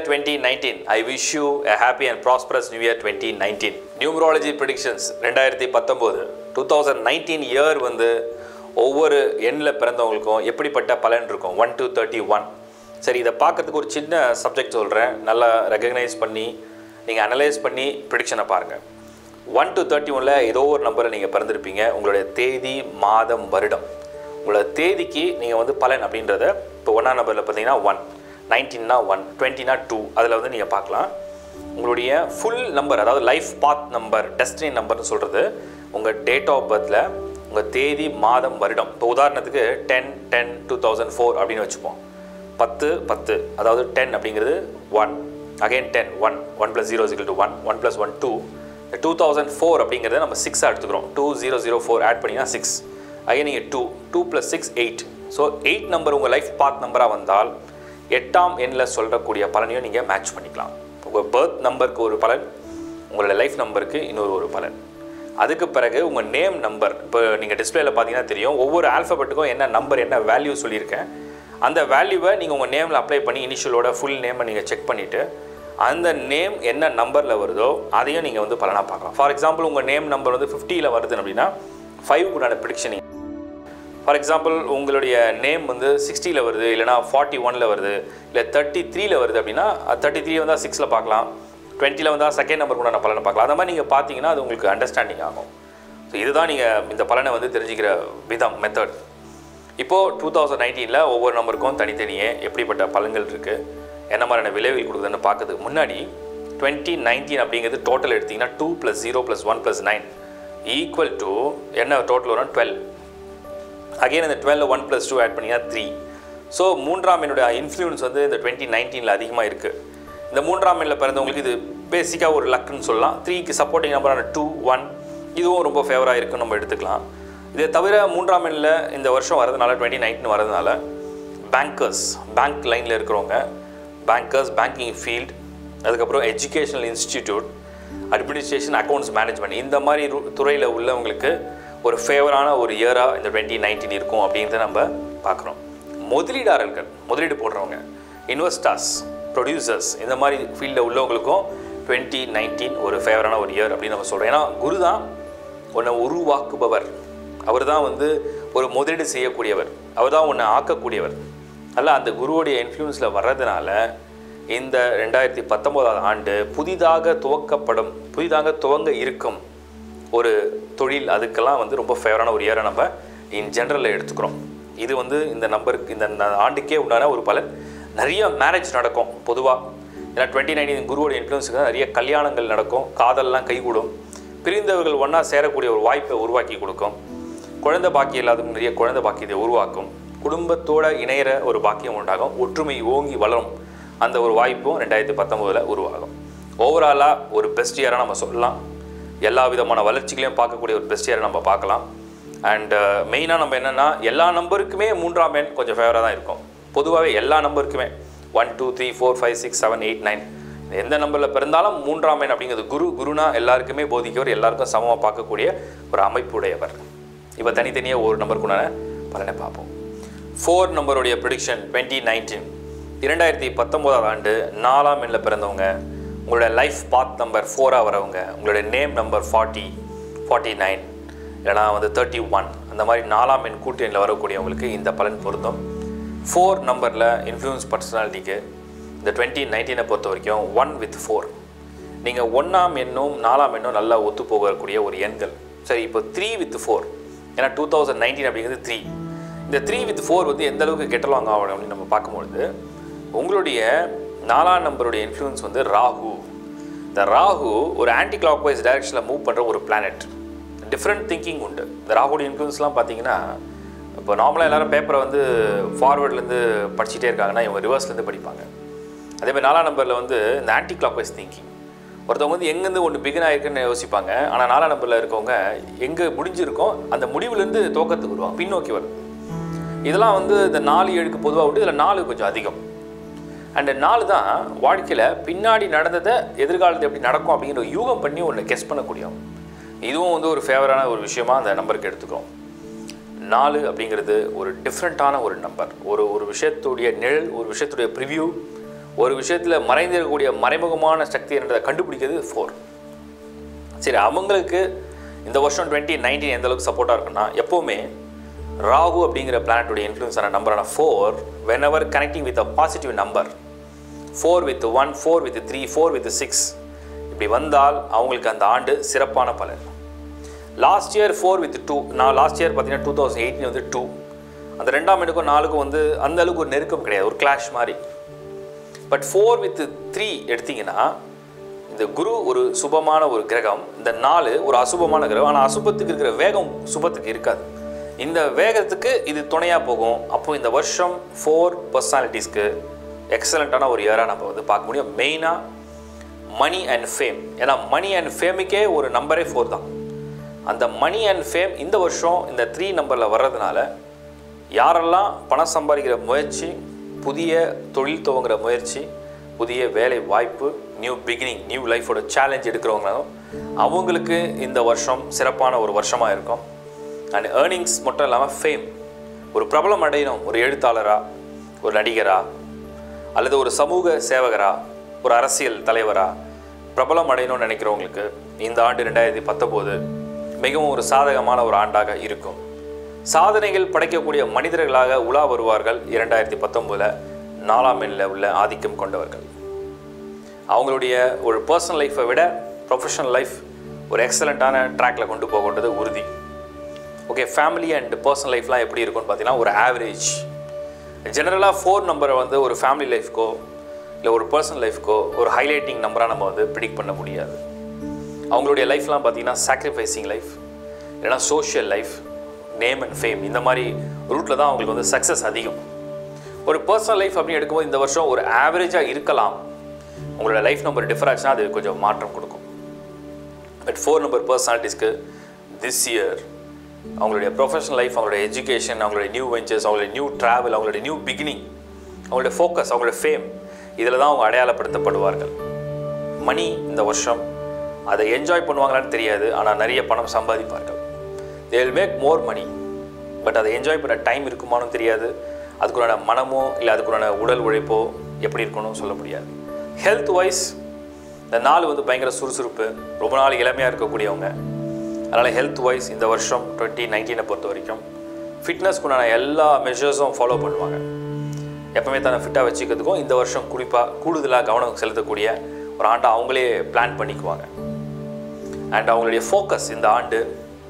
twenty nineteen I wish you a happy and prosperous new year twenty nineteen numerology predictions ரெண்டாயிரத்தி பத்தொம்போது two thousand nineteen year வந்து ஒவ்வொரு எண்ணில் பிறந்தவங்களுக்கும் எப்படிப்பட்ட பலன் இருக்கும் ஒன் to தேர்ட்டி ஒன் சரி இதை பார்க்கறதுக்கு ஒரு சின்ன சப்ஜெக்ட் சொல்கிறேன் நல்லா ரெகக்னைஸ் பண்ணி நீங்கள் அனலைஸ் பண்ணி ப்ரிடிக்ஷனை பாருங்கள் ஒன் to தேர்ட்டி ஒனில் ஏதோ ஒரு நம்பரை நீங்கள் பிறந்திருப்பீங்க உங்களுடைய தேதி மாதம் வருடம் உங்களோட தேதிக்கு நீங்கள் வந்து பலன் அப்படின்றத இப்போ ஒன்றாம் நம்பரில் பார்த்தீங்கன்னா ஒன் நைன்டீன்னா ஒன் டுவெண்ட்டினா டூ அதில் வந்து நீங்கள் பார்க்கலாம் உங்களுடைய ஃபுல் நம்பர் அதாவது லைஃப் பாத் நம்பர் டெஸ்டினி நம்பர்னு சொல்கிறது உங்கள் டேட் ஆஃப் பர்த்தில் உங்கள் தேதி மாதம் வருடம் இப்போ உதாரணத்துக்கு ten ten two thousand four அப்படின்னு வச்சுப்போம் பத்து பத்து அதாவது டென் அப்படிங்கிறது one again ten one one plus zero zero two one one plus one two two thousand four அப்படிங்கிறத நம்ம சிக்ஸாக எடுத்துக்கிறோம் two zero zero four add பண்ணிங்கன்னா சிக்ஸ் அகைன் நீங்கள் two two plus six eight so eight number உங்கள் life path நம்பராக வந்தால் எட்டாம் எண்ணில் சொல்லக்கூடிய பலனையும் நீங்கள் மேட்ச் பண்ணிக்கலாம் உங்கள் பர்த் நம்பருக்கு ஒரு பலன் உங்களோட லைஃப் நம்பருக்கு இன்னொரு ஒரு பலன் அதுக்கு பிறகு உங்கள் நேம் நம்பர் இப்போ நீங்கள் டிஸ்பிளேல பார்த்தீங்கன்னா தெரியும் ஒவ்வொரு ஆல்ஃபபெட்டுக்கும் என்ன நம்பர் என்ன வேல்யூ சொல்லியிருக்கேன் அந்த வேல்யூவை நீங்கள் உங்கள் நேமில் அப்ளை பண்ணி இனிஷியலோட ஃபுல் நேமை நீங்கள் செக் பண்ணிவிட்டு அந்த நேம் என்ன நம்பரில் வருதோ அதையும் நீங்கள் வந்து பலனாக பார்க்கலாம் ஃபார் எக்ஸாம்பிள் உங்கள் நேம் நம்பர் வந்து ஃபிஃப்டியில் வருது அப்படின்னா ஃபைவ் உண்டான ப்ரிடிக்ஷன் ஃபார் எக்ஸாம்பிள் உங்களுடைய நேம் வந்து சிக்ஸ்டியில் வருது இல்லைனா ஃபார்ட்டி ஒனில் வருது இல்லை தேர்ட்டி த்ரீல வருது அப்படின்னா தேர்ட்டி த்ரீ வந்தால் சிக்ஸில் பார்க்கலாம் டுவெண்ட்டியில் வந்தால் செகண்ட் நம்பர் கூட நான் பலனை பார்க்கலாம் அந்த மாதிரி நீங்கள் பார்த்தீங்கன்னா அது உங்களுக்கு அண்டர்ஸ்டாண்டிங் ஆகும் ஸோ இதுதான் நீங்கள் இந்த பலனை வந்து தெரிஞ்சுக்கிற விதம் மெத்தட் இப்போது டூ தௌசண்ட் நைன்டீனில் ஒவ்வொரு நம்பருக்கும் தனித்தனியே எப்படிப்பட்ட பலன்கள் இருக்குது என்ன மாதிரியான விளைவுகள் கொடுக்குதுன்னு பார்க்கறதுக்கு முன்னாடி டுவெண்ட்டி நைன்டீன் அப்படிங்கிறது டோட்டல் எடுத்திங்கன்னா two plus zero plus one plus nine equal to என்ன டோட்டல் வரும் டுவெல் அகைன் இந்த twelve one plus two add பண்ணிங்கன்னா த்ரீ ஸோ மூன்றாம் என்னுடைய இன்ஃப்ளூயன்ஸ் வந்து இந்த டுவெண்ட்டி நைன்டீனில் அதிகமாக இருக்குது இந்த மூன்றாம் எண்ணில் பிறந்தவங்களுக்கு இது பேசிக்காக ஒரு லக்குன்னு சொல்லலாம் த்ரீக்கு சப்போர்ட்டிங் நம்பரான டூ ஒன் இதுவும் ரொம்ப ஃபேவராக இருக்குன்னு நம்ம எடுத்துக்கலாம் இதை தவிர மூன்றாம் எண்ணில் இந்த வருஷம் வரதுனால டுவெண்ட்டி நைன்டீன் வரதுனால பேங்கர்ஸ் பேங்க் லைனில் இருக்கிறவங்க பேங்கர்ஸ் பேங்கிங் ஃபீல்ட் அதுக்கப்புறம் educational institute administration accounts management இந்த மாதிரி துறையில் உள்ளவங்களுக்கு ஒரு ஃபேவரான ஒரு இயராக இந்த டுவெண்ட்டி நைன்டீன் இருக்கும் அப்படின்றத நம்ம பார்க்குறோம் முதலீடாளர்கள் முதலீடு போடுறவங்க இன்வெஸ்டர்ஸ் ப்ரொடியூசர்ஸ் இந்த மாதிரி ஃபீல்டில் உள்ளவங்களுக்கும் டுவெண்ட்டி நைன்டீன் ஒரு ஃபேவரான ஒரு இயர் அப்படின்னு நம்ம சொல்கிறோம் ஏன்னா குரு தான் உன்னை உருவாக்குபவர் அவர் தான் வந்து ஒரு முதலீடு செய்யக்கூடியவர் அவர் தான் உன்னை ஆக்கக்கூடியவர் அல்ல அந்த குருவுடைய இன்ஃப்ளூயன்ஸில் வர்றதுனால இந்த ரெண்டாயிரத்தி பத்தொம்போதாவது ஆண்டு புதிதாக துவக்கப்படும் புதிதாக துவங்க இருக்கும் ஒரு தொழில் அதுக்கெல்லாம் வந்து ரொம்ப ஃபேவரான ஒரு இயரை நம்ம இன் ஜென்ரலில் எடுத்துக்கிறோம் இது வந்து இந்த நம்பருக்கு இந்த இந்த ஆண்டுக்கே உண்டான ஒரு பலன் நிறைய மேரேஜ் நடக்கும் பொதுவாக ஏன்னா டுவெண்ட்டி நைன்டீன் குருவோட இன்ஃப்ளூன்ஸுக்கு நிறைய கல்யாணங்கள் நடக்கும் காதல்லாம் கைகூடும் பிரிந்தவர்கள் ஒன்றா சேரக்கூடிய ஒரு வாய்ப்பை உருவாக்கி கொடுக்கும் குழந்தை பாக்கியம் இல்லாதவங்க நிறைய குழந்தை பாக்கியத்தை உருவாக்கும் குடும்பத்தோட இணையிற ஒரு பாக்கியம் உண்டாகும் ஒற்றுமை ஓங்கி வளரும் அந்த ஒரு வாய்ப்பும் ரெண்டாயிரத்தி பத்தொம்போதில் உருவாகும் ஓவராலாக ஒரு பெஸ்ட் இயராக நம்ம சொல்லலாம் எல்லா விதமான வளர்ச்சிகளையும் பார்க்கக்கூடிய ஒரு பெஸ்ட் இயரை நம்ம பார்க்கலாம் அண்ட் மெயினாக நம்ம என்னென்னா எல்லா நம்பருக்குமே மூன்றாம் எண் கொஞ்சம் ஃபேவராக தான் இருக்கும் பொதுவாகவே எல்லா நம்பருக்குமே one two three four five six seven eight nine எந்த நம்பரில் பிறந்தாலும் மூன்றாம் எண் அப்படிங்கிறது குரு குருனா எல்லாருக்குமே போதிக்கவர் எல்லாருக்கும் சமமாக பார்க்கக்கூடிய ஒரு அமைப்புடையவர் இப்போ தனித்தனியாக ஒரு நம்பருக்குண்டான பலனை பார்ப்போம் ஃபோர் நம்பருடைய ப்ரிடிக்ஷன் டுவெண்ட்டி நைன்டீன் இரண்டாயிரத்தி பத்தொம்போதாவது ஆண்டு நாலாம் எண்ணில் பிறந்தவங்க உங்களோட லைஃப் பாத் நம்பர் ஃபோராக வரவங்க உங்களோட name number forty forty nine இல்லைனா வந்து தேர்ட்டி ஒன் அந்த மாதிரி நாலாம் எண் கூட்டு எண்ணில் வரக்கூடியவங்களுக்கு இந்த பலன் பொருந்தும் ஃபோர் நம்பரில் இன்ஃப்ளூயன்ஸ் பர்சனாலிட்டிக்கு இந்த டுவெண்ட்டி நைன்டீனை பொறுத்த வரைக்கும் ஒன் வித் ஃபோர் நீங்கள் ஒன்றாம் எண்ணும் நாலாம் எண்ணும் நல்லா ஒத்து போகக்கூடிய ஒரு எண்கள் சரி இப்போ த்ரீ வித் ஃபோர் ஏன்னா டூ தௌசண்ட் நைன்டீன் அப்படிங்கிறது த்ரீ இந்த த்ரீ வித் ஃபோர் வந்து எந்த அளவுக்கு கெட்டலாங்க ஆகணும் அப்படின்னு நம்ம பார்க்கும்பொழுது உங்களுடைய நாலாம் நம்பருடைய இன்ஃப்ளூயன்ஸ் வந்து ராகு இந்த ராகு ஒரு ஆன்டி கிளாக் வைஸ் டைரக்ஷனில் மூவ் பண்ணுற ஒரு பிளானட் டிஃப்ரெண்ட் திங்கிங் உண்டு இந்த ராகுடைய இன்ஃப்ளூயன்ஸ்லாம் பார்த்தீங்கன்னா இப்போ நார்மலாக எல்லாரும் பேப்பரை வந்து ஃபார்வேர்ட்லேருந்து படிச்சுட்டே இருக்காங்கன்னா இவங்க ரிவர்ஸ்லேருந்து படிப்பாங்க அதே மாதிரி நாலாம் நம்பரில் வந்து இந்த ஆன்டி கிளாக் வைஸ் திங்கிங் ஒருத்தவங்க வந்து எங்கேருந்து ஒன்று பிகின் ஆயிருக்குன்னு யோசிப்பாங்க ஆனால் நாலாம் நம்பரில் இருக்கவங்க எங்கே முடிஞ்சிருக்கோ அந்த முடிவுலேருந்து துவக்கத்துக்கு வருவாங்க பின்னோக்கி வரும் இதெல்லாம் வந்து இந்த நாலு ஏழுக்கு பொதுவாக உண்டு இதில் நாலு கொஞ்சம் அதிகம் அண்ட் நாலு தான் வாழ்க்கையில் பின்னாடி நடந்ததை எதிர்காலத்தை எப்படி நடக்கும் அப்படிங்கிற ஒரு யூகம் பண்ணி ஒன்று கெஸ் பண்ணக்கூடியும் இதுவும் வந்து ஒரு ஃபேவரான ஒரு விஷயமா அந்த நம்பருக்கு எடுத்துக்கிறோம் நாலு அப்படிங்கிறது ஒரு டிஃப்ரெண்ட்டான ஒரு நம்பர் ஒரு ஒரு விஷயத்துடைய நிழல் ஒரு விஷயத்துடைய ப்ரிவ்யூ ஒரு விஷயத்தில் மறைந்திருக்கக்கூடிய மறைமுகமான சக்தி என்றதை கண்டுபிடிக்கிறது ஃபோர் சரி அவங்களுக்கு இந்த வருஷம் டுவெண்ட்டி நைன்டீன் எந்த அளவுக்கு சப்போர்ட்டாக இருக்குன்னா எப்போவுமே ராகு அப்படிங்கிற பிளானட்டுடைய இன்ஃப்ளூன்ஸான நம்பரான four whenever connecting with a positive number four with one four with three four with six இப்படி வந்தால் அவங்களுக்கு அந்த ஆண்டு சிறப்பான பலன் last year four with two நான் லாஸ்ட் இயர் பார்த்தீங்கன்னா டூ தௌசண்ட் எயிட்டீன் வந்து டூ அந்த ரெண்டாம் எண்ணுக்கும் நாலுக்கும் வந்து அந்த அளவுக்கு ஒரு நெருக்கம் கிடையாது ஒரு கிளாஷ் மாதிரி பட் ஃபோர் வித் த்ரீ எடுத்தீங்கன்னா இந்த குரு ஒரு சுபமான ஒரு கிரகம் இந்த நாலு ஒரு அசுபமான கிரகம் ஆனால் அசுபத்துக்கு இருக்கிற வேகம் சுபத்துக்கு இருக்காது இந்த வேகத்துக்கு இது துணையாக போகும் அப்போ இந்த வருஷம் ஃபோர் பர்சனாலிட்டிஸ்க்கு எக்ஸலண்ட்டான ஒரு இயராக நம்ம வந்து பார்க்க முடியும் மெயினாக மணி அண்ட் ஃபேம் ஏன்னா மணி அண்ட் ஃபேமுக்கே ஒரு நம்பரே ஃபோர் தான் அந்த மணி அண்ட் ஃபேம் இந்த வருஷம் இந்த த்ரீ நம்பரில் வர்றதுனால யாரெல்லாம் பணம் சம்பாதிக்கிற முயற்சி புதிய தொழில் துவங்குற முயற்சி புதிய வேலை வாய்ப்பு நியூ பிகினிங் நியூ லைஃபோட சேலஞ்ச் எடுக்கிறவங்களும் அவங்களுக்கு இந்த வருஷம் சிறப்பான ஒரு வருஷமாக இருக்கும் அண்ட் ஏர்னிங்ஸ் மட்டும் இல்லாமல் ஃபேம் ஒரு பிரபலம் அடையணும் ஒரு எழுத்தாளரா ஒரு நடிகரா அல்லது ஒரு சமூக சேவகரா ஒரு அரசியல் தலைவரா பிரபலம் அடையணும்னு நினைக்கிறவங்களுக்கு இந்த ஆண்டு ரெண்டாயிரத்தி பத்தொம்போது மிகவும் ஒரு சாதகமான ஒரு ஆண்டாக இருக்கும் சாதனைகள் படைக்கக்கூடிய மனிதர்களாக உலா வருவார்கள் இரண்டாயிரத்தி பத்தொம்போதில் நாலாம் எண்ணில் உள்ள ஆதிக்கம் கொண்டவர்கள் அவங்களுடைய ஒரு பர்சனல் லைஃப்பை விட ப்ரொஃபஷனல் லைஃப் ஒரு எக்ஸலண்ட்டான ட்ராக்ல கொண்டு போகன்றது உறுதி ஓகே ஃபேமிலி அண்ட் பர்சனல் லைஃப்லாம் எப்படி இருக்கும்னு பார்த்தீங்கன்னா ஒரு ஆவரேஜ் ஜெனரலாக ஃபோர் நம்பரை வந்து ஒரு ஃபேமிலி லைஃப்க்கோ இல்லை ஒரு பர்சனல் லைஃப்க்கோ ஒரு ஹைலைட்டிங் நம்பராக நம்ம வந்து ப்ரிடிக் பண்ண முடியாது அவங்களுடைய லைஃப்லாம் பார்த்தீங்கன்னா சாக்ரிஃபைசிங் லைஃப் இல்லைன்னா social life name and fame இந்த மாதிரி ரூட்டில் தான் அவங்களுக்கு வந்து சக்ஸஸ் அதிகம் ஒரு பர்சனல் லைஃப் அப்படின்னு எடுக்கும்போது இந்த வருஷம் ஒரு ஆவரேஜாக இருக்கலாம் உங்களோட லைஃப் நம்பர் டிஃபர் ஆச்சுன்னா அது கொஞ்சம் மாற்றம் கொடுக்கும் பட் ஃபோர் நம்பர் பர்சனாலிட்டிஸ்க்கு திஸ் இயர் அவங்களுடைய ப்ரொஃபஷனல் லைஃப் அவங்களுடைய எஜுகேஷன் அவங்களுடைய நியூ வெஞ்சர்ஸ் அவங்களுடைய நியூ ட்ராவல் அவங்களுடைய நியூ பிகினிங் அவங்களுடைய ஃபோக்கஸ் அவங்களுடைய ஃபேம் இதில் தான் அவங்க அடையாளப்படுத்தப்படுவார்கள் மணி இந்த வருஷம் அதை என்ஜாய் பண்ணுவாங்களான்னு தெரியாது ஆனால் நிறைய பணம் சம்பாதிப்பார்கள் they will make more money but அதை என்ஜாய் பண்ண டைம் இருக்குமானும் தெரியாது அதுக்குள்ளான மனமோ இல்லை அதுக்குள்ளான உடல் உழைப்போ எப்படி இருக்கணும் சொல்ல முடியாது ஹெல்த் வைஸ் இந்த நாள் வந்து பயங்கர சுறுசுறுப்பு ரொம்ப நாள் இளமையாக இருக்கக்கூடியவங்க அதனால் ஹெல்த் வைஸ் இந்த வருஷம் டுவெண்ட்டி நைன்டீனை பொறுத்த வரைக்கும் ஃபிட்னஸ்க்குண்டான எல்லா மெஷர்ஸும் ஃபாலோ பண்ணுவாங்க எப்பவுமே தன்னை ஃபிட்டாக வச்சுக்கிறதுக்கும் இந்த வருஷம் குறிப்பாக கூடுதலாக கவனம் செலுத்தக்கூடிய ஒரு ஆண்டை அவங்களே பிளான் பண்ணிக்குவாங்க அண்ட் அவங்களுடைய ஃபோக்கஸ் இந்த ஆண்டு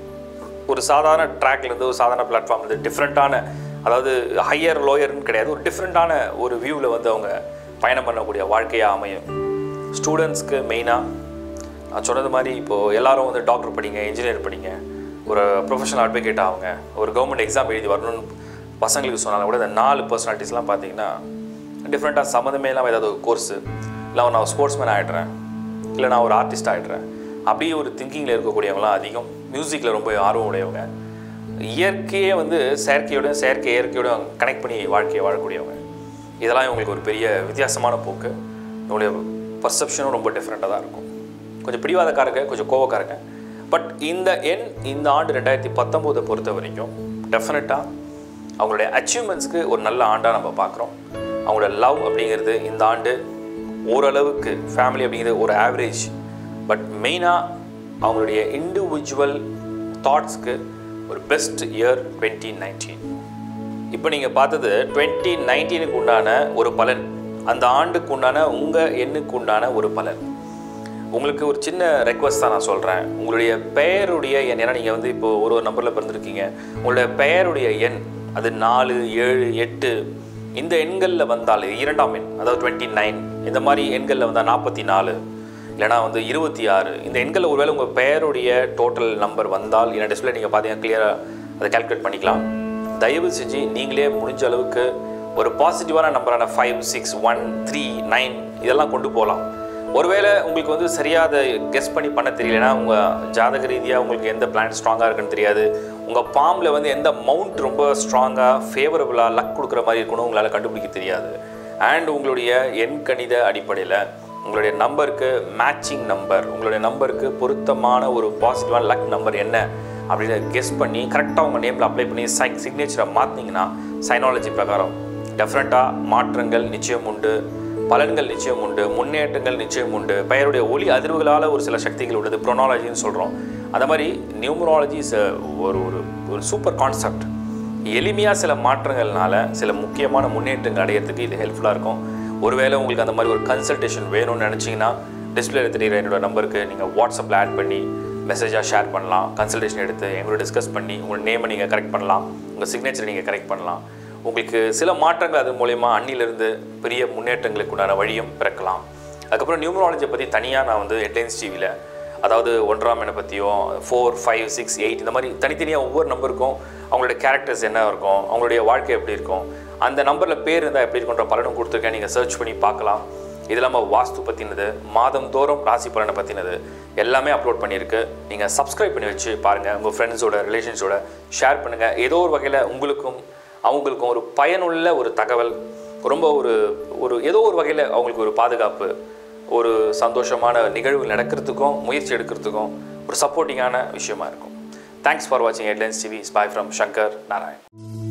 ஒரு சாதாரண ட்ராக்லேருந்து ஒரு சாதாரண பிளாட்ஃபார்ம்லேருந்து டிஃப்ரெண்ட்டான அதாவது ஹையர் லோயர்னு கிடையாது ஒரு டிஃப்ரெண்ட்டான ஒரு வியூவில் வந்து அவங்க பயணம் பண்ணக்கூடிய வாழ்க்கையாக அமையும் ஸ்டூடெண்ட்ஸ்க்கு மெயினாக நான் சொன்னது மாதிரி இப்போது எல்லாரும் வந்து டாக்டர் படிங்க இன்ஜினியர் படிங்க ஒரு ப்ரொஃபஷனல் அட்வொகேட் ஆகுங்க ஒரு கவர்மெண்ட் எக்ஸாம் எழுதி வரணும்னு பசங்களுக்கு சொன்னாலும் கூட இந்த நாலு பர்சனாலிட்டிஸ்லாம் பார்த்தீங்கன்னா டிஃப்ரெண்ட்டாக சம்மந்தமே இல்லாமல் ஏதாவது ஒரு கோர்ஸு இல்லை நான் ஸ்போர்ட்ஸ்மேன் ஆகிடுறேன் இல்லை நான் ஒரு ஆர்டிஸ்ட் ஆகிடுறேன் அப்படியே ஒரு திங்கிங்கில் இருக்கக்கூடியவங்களாம் அதிகம் மியூசிக்கில் ரொம்ப ஆர்வம் உடையவங்க இயற்கையே வந்து செயற்கையோட செயற்கை இயற்கையோட கனெக்ட் பண்ணி வாழ்க்கையை வாழக்கூடியவங்க இதெல்லாம் இவங்களுக்கு ஒரு பெரிய வித்தியாசமான போக்கு இவங்களுடைய பர்செப்ஷனும் ரொம்ப டிஃப்ரெண்ட்டாக தான் இருக்கும் கொஞ்சம் பிடிவாதக்காரங்க கொஞ்சம் கோவக்காரங்க பட் இந்த எண் இந்த ஆண்டு ரெண்டாயிரத்தி பத்தொம்போதை பொறுத்த வரைக்கும் டெஃபினட்டாக அவங்களுடைய அச்சீவ்மெண்ட்ஸ்க்கு ஒரு நல்ல ஆண்டாக நம்ம பார்க்குறோம் அவங்களோட லவ் அப்படிங்கிறது இந்த ஆண்டு ஓரளவுக்கு ஃபேமிலி அப்படிங்கிறது ஒரு ஆவரேஜ் பட் மெயினாக அவங்களுடைய இண்டிவிஜுவல் தாட்ஸ்க்கு ஒரு பெஸ்ட் இயர் டுவெண்ட்டி நைன்டீன் இப்போ நீங்கள் பார்த்தது டுவெண்ட்டி நைன்டீனுக்கு உண்டான ஒரு பலன் அந்த ஆண்டுக்கு உண்டான உங்கள் எண்ணுக்கு உண்டான ஒரு பலன் உங்களுக்கு ஒரு சின்ன ரெக்வஸ்ட் தான் நான் சொல்கிறேன் உங்களுடைய பெயருடைய எண் ஏன்னா நீங்கள் வந்து இப்போ ஒரு ஒரு நம்பரில் பிறந்திருக்கீங்க உங்களுடைய பெயருடைய எண் அது நாலு ஏழு எட்டு இந்த எண்களில் வந்தால் இது இரண்டாம் எண் அதாவது டுவெண்ட்டி நைன் இந்த மாதிரி எண்களில் வந்தால் நாற்பத்தி நாலு இல்லைனா வந்து இருபத்தி ஆறு இந்த எண்களில் ஒருவேளை உங்கள் பெயருடைய டோட்டல் நம்பர் வந்தால் என்ன டிஸ்பிளே நீங்கள் பார்த்தீங்கன்னா கிளியராக அதை கால்குலேட் பண்ணிக்கலாம் தயவு செஞ்சு நீங்களே முடிஞ்ச அளவுக்கு ஒரு பாசிட்டிவான நம்பரான five six one three nine இதெல்லாம் கொண்டு போகலாம் ஒருவேளை உங்களுக்கு வந்து சரியாக அதை கெஸ் பண்ணி பண்ண தெரியலனா உங்கள் ஜாதக ரீதியாக உங்களுக்கு எந்த பிளான் ஸ்ட்ராங்காக இருக்குன்னு தெரியாது உங்கள் பாம்பில் வந்து எந்த மவுண்ட் ரொம்ப ஸ்ட்ராங்காக ஃபேவரபுளாக லக் கொடுக்குற மாதிரி இருக்கணும் உங்களால் கண்டுபிடிக்க தெரியாது அண்ட் உங்களுடைய எண் கணித அடிப்படையில் உங்களுடைய நம்பருக்கு மேட்சிங் நம்பர் உங்களுடைய நம்பருக்கு பொருத்தமான ஒரு பாசிட்டிவான லக் நம்பர் என்ன அப்படின்னு கெஸ் பண்ணி கரெக்டாக உங்கள் நேமில் அப்ளை பண்ணி சை சிக்னேச்சரை மாற்றினீங்கன்னா சைனாலஜி பிரகாரம் டெஃபினட்டாக மாற்றங்கள் நிச்சயம் உண்டு பலன்கள் நிச்சயம் உண்டு முன்னேற்றங்கள் நிச்சயம் உண்டு பெயருடைய ஒளி அதிர்வுகளால் ஒரு சில சக்திகள் உள்ளது ப்ரொனாலஜின்னு சொல்கிறோம் அந்த மாதிரி நியூமராலஜி இஸ் ஒரு ஒரு ஒரு சூப்பர் கான்செப்ட் எளிமையாக சில மாற்றங்கள்னால சில முக்கியமான முன்னேற்றங்கள் அடையிறதுக்கு இது ஹெல்ப்ஃபுல்லாக இருக்கும் ஒருவேளை உங்களுக்கு அந்த மாதிரி ஒரு கன்சல்டேஷன் வேணும்னு நினச்சிங்கன்னா டிஸ்பிளேல தெரியுற என்னோட நம்பருக்கு நீங்கள் வாட்ஸ்அப்பில் ஆட் பண்ணி மெசேஜாக ஷேர் பண்ணலாம் கன்சல்டேஷன் எடுத்து எங்களோட டிஸ்கஸ் பண்ணி உங்கள் நேமை நீங்கள் கரெக்ட் பண்ணலாம் உங்கள் சிக்னேச்சரை நீங்கள் கரெக்ட் பண்ணலாம் உங்களுக்கு சில மாற்றங்கள் அது மூலயமா அன்னிலிருந்து பெரிய முன்னேற்றங்களுக்கு உண்டான வழியும் பிறக்கலாம் அதுக்கப்புறம் நியூமராலஜியை பற்றி தனியாக நான் வந்து ஹெட்லைன்ஸ் டிவியில் அதாவது ஒன்றாம் எண்ணை பற்றியும் ஃபோர் ஃபைவ் சிக்ஸ் எயிட் இந்த மாதிரி தனித்தனியாக ஒவ்வொரு நம்பருக்கும் அவங்களுடைய கேரக்டர்ஸ் என்ன இருக்கும் அவங்களுடைய வாழ்க்கை எப்படி இருக்கும் அந்த நம்பரில் பேர் இருந்தால் எப்படி இருக்குன்ற பலனும் கொடுத்துருக்கேன் நீங்கள் சர்ச் பண்ணி பார்க்கலாம் இது இல்லாமல் வாஸ்து பற்றினது மாதம் தோறும் ராசி பலனை பற்றினது எல்லாமே அப்லோட் பண்ணியிருக்கு நீங்கள் சப்ஸ்கிரைப் பண்ணி வச்சு பாருங்கள் உங்கள் ஃப்ரெண்ட்ஸோட ரிலேஷன்ஸோட ஷேர் பண்ணுங்கள் ஏதோ ஒரு வகையில் உங்களுக்கும் அவங்களுக்கும் ஒரு பயனுள்ள ஒரு தகவல் ரொம்ப ஒரு ஒரு ஏதோ ஒரு வகையில் அவங்களுக்கு ஒரு பாதுகாப்பு ஒரு சந்தோஷமான நிகழ்வு நடக்கிறதுக்கும் முயற்சி எடுக்கிறதுக்கும் ஒரு சப்போர்ட்டிங்கான விஷயமா இருக்கும் தேங்க்ஸ் ஃபார் வாட்சிங் headlines TV spy from Shankar Narayan